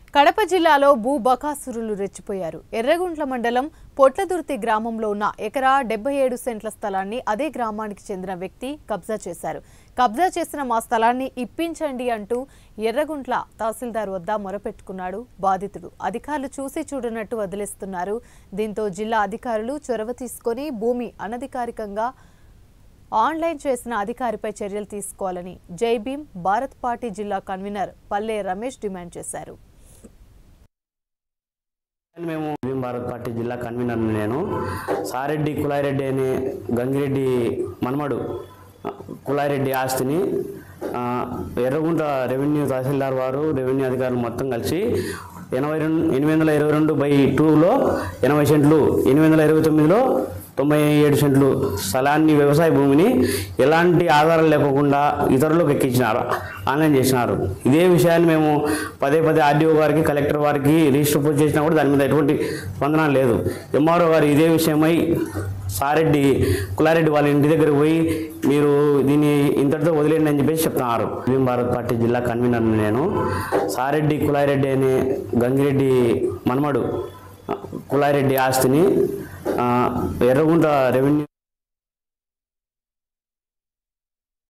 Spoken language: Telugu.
కడప జిల్లాలో భూ బకాసురులు రెచ్చిపోయారు ఎర్రగుంట్ల మండలం పొట్లదుర్తి గ్రామంలో ఉన్న ఎకరా డెబ్బై ఏడు సెంట్ల స్థలాన్ని అదే గ్రామానికి చెందిన వ్యక్తి కబ్జా చేశారు కబ్జా చేసిన మా స్థలాన్ని ఇప్పించండి అంటూ ఎర్రగుంట్ల తహసీల్దార్ వద్ద మొరపెట్టుకున్నాడు బాధితుడు అధికారులు చూసి చూడనట్టు వదిలేస్తున్నారు దీంతో జిల్లా అధికారులు చొరవ తీసుకొని భూమి అనధికారికంగా ఆన్లైన్ చేసిన అధికారిపై చర్యలు తీసుకోవాలని జై భీమ్ భారత్ పార్టీ జిల్లా కన్వీనర్ పల్లె రమేష్ డిమాండ్ చేశారు మేము భీమ్ భారత్ పార్టీ జిల్లా కన్వీనర్ నేను సారెడ్డి కులాయిరెడ్డి అనే గంగిరెడ్డి మనమడు కులాయిరెడ్డి ఆస్తిని ఆ, ఎర్రగుంట రెవెన్యూ తహసీల్దార్ వారు రెవెన్యూ అధికారులు మొత్తం కలిసి ఎనభై రెండు ఎనిమిది వందల ఇరవై రెండు బై టూలో ఎనభై సెంట్లు ఎనిమిది వందల ఇరవై తొమ్మిదిలో తొంభై ఏడు సెంట్లు స్థలాన్ని వ్యవసాయ భూమిని ఎలాంటి ఆధారాలు లేకుండా ఇతరులకు ఎక్కించినారు ఆన్లైన్ చేసినారు ఇదే విషయాన్ని మేము పదే పదే ఆర్డీఓ గారికి కలెక్టర్ వారికి రిజిస్టర్ పోస్ట్ చేసినా కూడా దాని మీద ఎటువంటి స్పందన లేదు ఎంఆర్ఓ గారు ఇదే విషయమై సారెడ్డి కులారెడ్డి వాళ్ళ ఇంటి దగ్గర పోయి మీరు దీన్ని ఇంతటితో వదిలేండి అని చెప్పేసి చెప్తున్నారు భీమ్ భారత్ పార్టీ జిల్లా కన్వీనర్ నేను సారెడ్డి కులారెడ్డి అనే గంగిరెడ్డి మనమడు కులారెడ్డి ఆస్తిని ఆ, ఎర్రగుంట రెవెన్యూ